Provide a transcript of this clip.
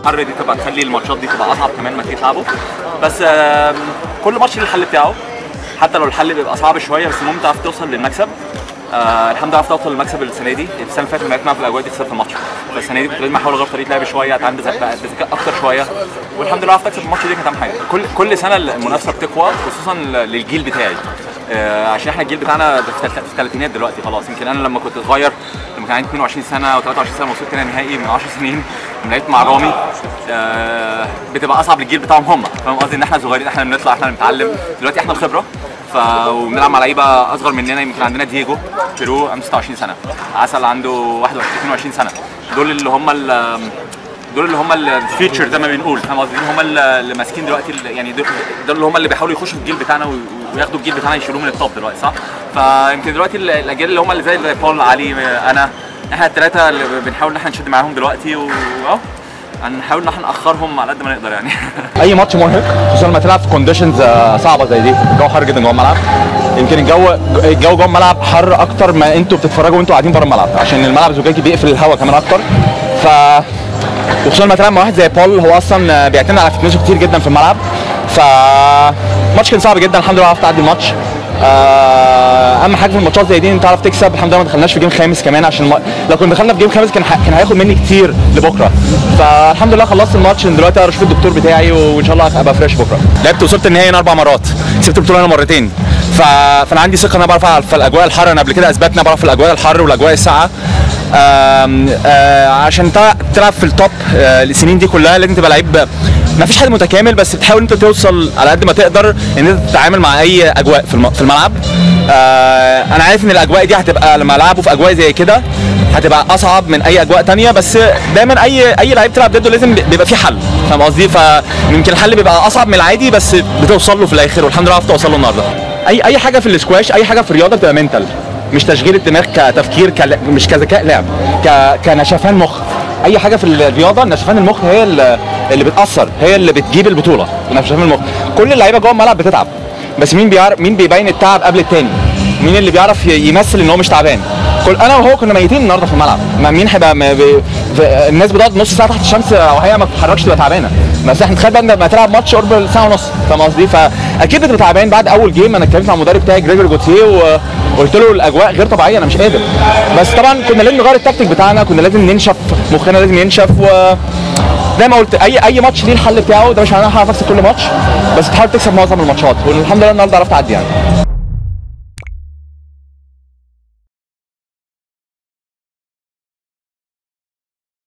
الحر دي تبقى تخلي الماتشات دي تبقى اصعب كمان ما تيجي تلعبه بس آم، كل ماتش ليه الحل بتاعه حتى لو الحل بيبقى صعب شويه بس المهم تعرف توصل للمكسب آه الحمد لله عرفت اوصل للمكسب السنه دي السنه اللي فاتت لما لعبت معاهم في الاجواء دي خسرت الماتش فالسنه دي كنت لازم احاول اغير طريقه لعبي شويه اتعامل بذكاء بذكاء اكتر شويه والحمد لله عرفت اكسب الماتش دي كانت اهم حاجه كل كل سنه المنافسه بتقوى خصوصا للجيل بتاعي آه، عشان احنا الجيل بتاعنا في الثلاث- في الثلاثينات دلوقتي خلاص يمكن انا لما كنت صغير لما كان عندي 22 سنه او 23 سنه وصلت هنا نهائي من 10 سنين لما لعبت مع رامي آه، بتبقى اصعب للجيل بتاعهم هم فاهم قصدي ان احنا صغيرين احنا بنطلع احنا بنتعلم دلوقتي احنا الخبره ف وبنلعب مع لعيبه اصغر مننا يمكن عندنا دييجو بيرو عنده 26 سنه عسل عنده 21 22 سنه دول اللي هم ال- دول اللي هم الفيتشر زي ما بنقول فاهم قصدي دول هم اللي ماسكين دلوقتي ال- يعني دول دول اللي هم اللي بيحاولوا يخشوا في الجيل بتاعنا وي- وياخدوا الجيل بتاعنا يشيلوه من التوب دلوقتي صح فيمكن دلوقتي ال- الاجيال اللي هم اللي زي زي بول علي انا احنا الثلاثه اللي بنحاول ان احنا نشد معاهم دلوقتي واهو هنحاول ان احنا ناخرهم على قد ما نقدر يعني اي ماتش مرهق خصوصا لما تلعب في كونديشنز صعبه زي دي الجو حر جدا جوه الملعب يمكن الجو الجو جوه الملعب حر اكتر ما انتوا بتتفرجوا وانتوا قاعدين بره الملعب عشان الملعب الزجاجي بيقفل الهواء كمان اكتر ف وخصوصا لما تلعب مع واحد زي بول هو اصلا بيعتمد على فتنسه كتير جدا في الملعب ف الماتش كان صعب جدا الحمد لله عرفت اعدي الماتش آه، اهم حاجه في الماتشات زي دي ان انت تعرف تكسب الحمد لله ما دخلناش في جيم خامس كمان عشان الم... لو كنا دخلنا في جيم خامس كان ح... كان هياخد مني كتير لبكره فالحمد لله خلصت الماتش دلوقتي اقدر اشوف الدكتور بتاعي وان شاء الله ابقى فريش بكره لعبت وصلت النهائي أنا اربع مرات كسبت البطوله انا مرتين ف... فانا عندي ثقه ان انا بعرف ألعب في الاجواء الحر انا قبل كده اثبت ان انا بعرف في الاجواء الحر والاجواء الساقعه آم، آه، عشان تع- تلعب في التوب آه، السنين دي كلها لازم تبقى لعيب ما فيش حد متكامل بس بتحاول انت توصل على قد ما تقدر ان انت تتعامل مع اي اجواء في الم- في الملعب آه، انا عارف ان الاجواء دي هتبقى لما العبوا في اجواء زي كده هتبقى اصعب من اي اجواء تانية بس دايما اي اي لعيب تلعب ضده لازم بيبقى فيه حل فاهم قصدي فيمكن الحل بيبقى اصعب من العادي بس بتوصل له في الاخر والحمد لله عرفت اوصل له النهارده اي اي حاجه في الاسكواش اي حاجه في الرياضه بتبقى منتال مش تشغيل الدماغ كتفكير كلا- مش كذكاء لعب ك... كنشفان مخ اي حاجه في الرياضه نشفان المخ هي اللي, اللي بتاثر هي اللي بتجيب البطوله نشفان المخ كل اللعيبه جوه الملعب بتتعب بس مين بيعرف مين بيبين التعب قبل التاني مين اللي بيعرف ي- يمثل ان هو مش تعبان كل انا وهو كنا ميتين النهارده في الملعب ما مين هيبقى ما بي... ف- الناس بتقعد نص ساعه تحت الشمس او هي ما بتتحركش تبقى تعبانه بس احنا تخيل بقى لما تلعب ماتش قرب ساعه ونص فاهم قصدي فاكيد بتبقى تعبان بعد اول جيم انا اتكلمت مع المدرب بتاعي جريجوري جوتيه وقلت له الاجواء غير طبيعيه انا مش قادر بس طبعا كنا لازم نغير التكتيك بتاعنا كنا لازم ننشف مخنا لازم ينشف و زي ما قلت اي اي ماتش ليه الحل بتاعه ده مش معناه هعرف اكسب كل ماتش بس تحاول تكسب معظم الماتشات والحمد لله النهارده عرفت اعدي يعني